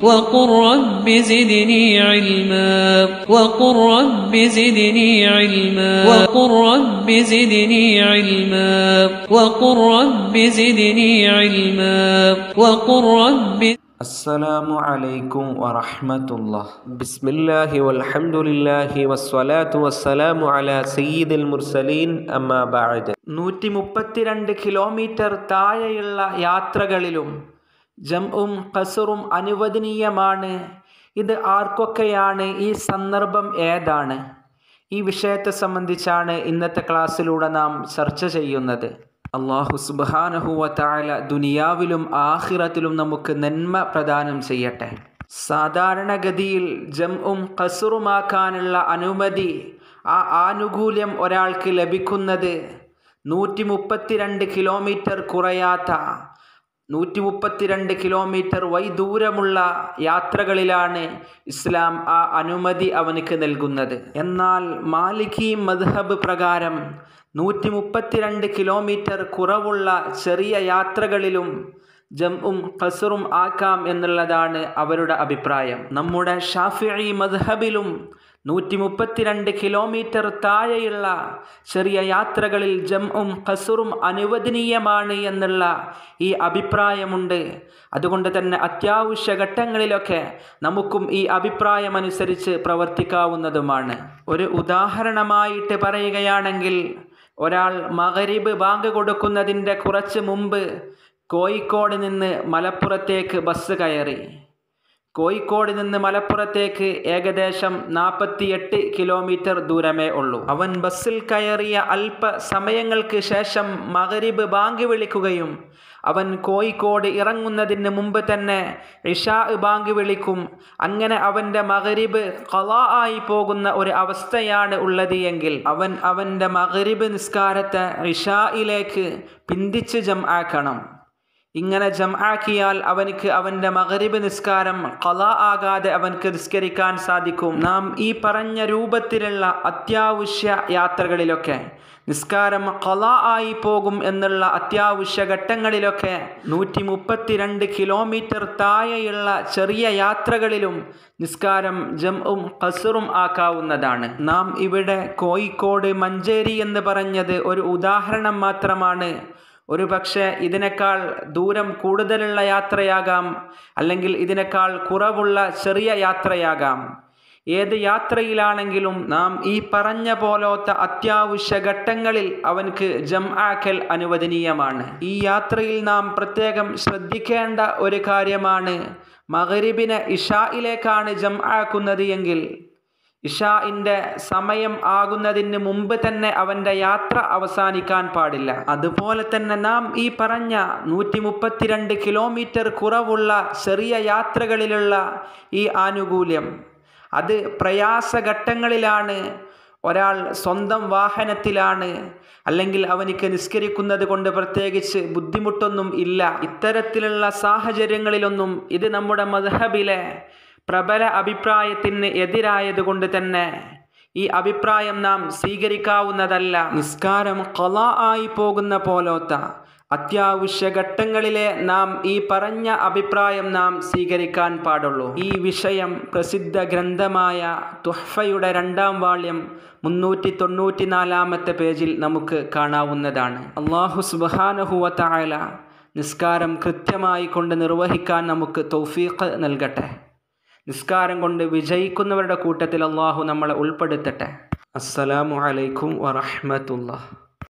وقل رب زدني علما وقل رب زدني علما وقل رب زدني علما وقل رب زدني علما وقل رب അസ്സലാമു അലൈക്കും വറഹ്മത്തുള്ളാഹ് ബിസ്മില്ലാഹി വൽഹംദുലില്ലാഹി വസ്സലാത്തു വസ്സലാമു അലാ സയ്യിദുൽ മുർസലീൻ അമ്മാ ബഅദ് നൂറ്റി മുപ്പത്തിരണ്ട് കിലോമീറ്റർ താഴെയുള്ള യാത്രകളിലും ജംഉം ഖസറും അനുവദനീയമാണ് ഇത് ആർക്കൊക്കെയാണ് ഈ സന്ദർഭം ഏതാണ് ഈ വിഷയത്തെ സംബന്ധിച്ചാണ് ഇന്നത്തെ ക്ലാസ്സിലൂടെ നാം ചർച്ച ചെയ്യുന്നത് അള്ളാഹു സുബാനഹുവ താല ദുനിയാവിലും ആഹിറത്തിലും നമുക്ക് നന്മ പ്രദാനം ചെയ്യട്ടെ സാധാരണഗതിയിൽ ജംഉം ഖസുറുമാക്കാനുള്ള അനുമതി ആ ആനുകൂല്യം ഒരാൾക്ക് ലഭിക്കുന്നത് നൂറ്റി മുപ്പത്തിരണ്ട് കിലോമീറ്റർ കുറയാത്ത നൂറ്റി മുപ്പത്തിരണ്ട് കിലോമീറ്റർ വൈ ദൂരമുള്ള യാത്രകളിലാണ് ഇസ്ലാം ആ അനുമതി അവനക്ക് നൽകുന്നത് എന്നാൽ മാലിക്കി മദ്ഹബ് പ്രകാരം നൂറ്റി മുപ്പത്തിരണ്ട് കിലോമീറ്റർ കുറവുള്ള ചെറിയ യാത്രകളിലും ജംഉം ഖസറും ആക്കാം എന്നുള്ളതാണ് അവരുടെ അഭിപ്രായം നമ്മുടെ ഷാഫിഇ മദ്ഹബിലും നൂറ്റി മുപ്പത്തിരണ്ട് കിലോമീറ്റർ താഴെയുള്ള ചെറിയ യാത്രകളിൽ ജംഉം ഖസറും അനുവദനീയമാണ് എന്നുള്ള ഈ അഭിപ്രായമുണ്ട് അതുകൊണ്ട് തന്നെ അത്യാവശ്യ ഘട്ടങ്ങളിലൊക്കെ നമുക്കും ഈ അഭിപ്രായമനുസരിച്ച് പ്രവർത്തിക്കാവുന്നതുമാണ് ഒരു ഉദാഹരണമായിട്ട് പറയുകയാണെങ്കിൽ ഒരാൾ മഗരിബ് ബാങ്ക് കൊടുക്കുന്നതിൻ്റെ കുറച്ച് മുമ്പ് കോഴിക്കോട് നിന്ന് മലപ്പുറത്തേക്ക് ബസ് കയറി കോഴിക്കോട് നിന്ന് മലപ്പുറത്തേക്ക് ഏകദേശം നാൽപ്പത്തിയെട്ട് കിലോമീറ്റർ ദൂരമേ ഉള്ളൂ അവൻ ബസ്സിൽ കയറിയ അല്പ സമയങ്ങൾക്ക് ശേഷം മഗരിബ് ബാങ്ക് വിളിക്കുകയും അവൻ കോഴിക്കോട് ഇറങ്ങുന്നതിന് മുമ്പ് തന്നെ ഇഷാ ബാങ്ക് വിളിക്കും അങ്ങനെ അവൻ്റെ മഗരിബ് കള ആയി പോകുന്ന ഒരു അവസ്ഥയാണ് ഉള്ളത് എങ്കിൽ അവൻ അവൻ്റെ മഗരിബ് നിസ്കാരത്തെ ഇഷായിലേക്ക് പിന്തിച്ച് ജം ആക്കണം ഇങ്ങനെ ജം ആക്കിയാൽ അവനക്ക് അവൻ്റെ മകരിബ് നിസ്കാരം കല ആകാതെ അവൻക്ക് നിസ്കരിക്കാൻ സാധിക്കും നാം ഈ പറഞ്ഞ രൂപത്തിലുള്ള അത്യാവശ്യ യാത്രകളിലൊക്കെ നിസ്കാരം കല ആയി പോകും എന്നുള്ള അത്യാവശ്യ ഘട്ടങ്ങളിലൊക്കെ നൂറ്റി മുപ്പത്തിരണ്ട് കിലോമീറ്റർ താഴെയുള്ള ചെറിയ യാത്രകളിലും നിസ്കാരം ജംഉം ഖസറും ആക്കാവുന്നതാണ് നാം ഇവിടെ കോഴിക്കോട് മഞ്ചേരി എന്ന് പറഞ്ഞത് ഒരു ഉദാഹരണം മാത്രമാണ് ഒരു പക്ഷേ ഇതിനേക്കാൾ ദൂരം കൂടുതലുള്ള യാത്രയാകാം അല്ലെങ്കിൽ ഇതിനേക്കാൾ കുറവുള്ള ചെറിയ യാത്രയാകാം ഏത് യാത്രയിലാണെങ്കിലും നാം ഈ പറഞ്ഞ പോലത്തെ അത്യാവശ്യ ഘട്ടങ്ങളിൽ അവൻക്ക് ജം ആക്കൽ അനുവദനീയമാണ് ഈ യാത്രയിൽ നാം പ്രത്യേകം ശ്രദ്ധിക്കേണ്ട ഒരു കാര്യമാണ് മകരിബിനെ ഇഷായിലേക്കാണ് ജം ആക്കുന്നത് എങ്കിൽ ഇഷാഇൻ്റെ സമയം ആകുന്നതിന് മുമ്പ് തന്നെ അവൻ്റെ യാത്ര അവസാനിക്കാൻ പാടില്ല അതുപോലെ തന്നെ നാം ഈ പറഞ്ഞ നൂറ്റി മുപ്പത്തിരണ്ട് കിലോമീറ്റർ കുറവുള്ള ചെറിയ യാത്രകളിലുള്ള ഈ ആനുകൂല്യം അത് പ്രയാസഘട്ടങ്ങളിലാണ് ഒരാൾ സ്വന്തം വാഹനത്തിലാണ് അല്ലെങ്കിൽ അവനിക്ക് നിസ്കരിക്കുന്നത് കൊണ്ട് പ്രത്യേകിച്ച് ബുദ്ധിമുട്ടൊന്നും ഇല്ല ഇത്തരത്തിലുള്ള സാഹചര്യങ്ങളിലൊന്നും ഇത് നമ്മുടെ മദ്ഹബിലെ പ്രബല അഭിപ്രായത്തിന് എതിരായതുകൊണ്ട് തന്നെ ഈ അഭിപ്രായം നാം സ്വീകരിക്കാവുന്നതല്ല നിസ്കാരം കൊല ആയി പോകുന്ന പോലോത്ത അത്യാവശ്യ ഘട്ടങ്ങളിലെ നാം ഈ പറഞ്ഞ അഭിപ്രായം നാം സ്വീകരിക്കാൻ പാടുള്ളൂ ഈ വിഷയം പ്രസിദ്ധ ഗ്രന്ഥമായ തുഹ്ഫയുടെ രണ്ടാം വാള്യം മുന്നൂറ്റി തൊണ്ണൂറ്റി നാലാമത്തെ പേജിൽ നമുക്ക് കാണാവുന്നതാണ് അള്ളാഹു സുബാനഹുവ തായാല നിസ്കാരം കൃത്യമായി കൊണ്ട് നിർവഹിക്കാൻ നമുക്ക് തൗഫീഖ് നൽകട്ടെ നിസ്കാരം കൊണ്ട് വിജയിക്കുന്നവരുടെ കൂട്ടത്തിൽ അള്ളാഹു നമ്മളെ ഉൾപ്പെടുത്തട്ടെ അസ്സലാമു അലൈക്കും വറഹ്മത്തുള്ളാഹി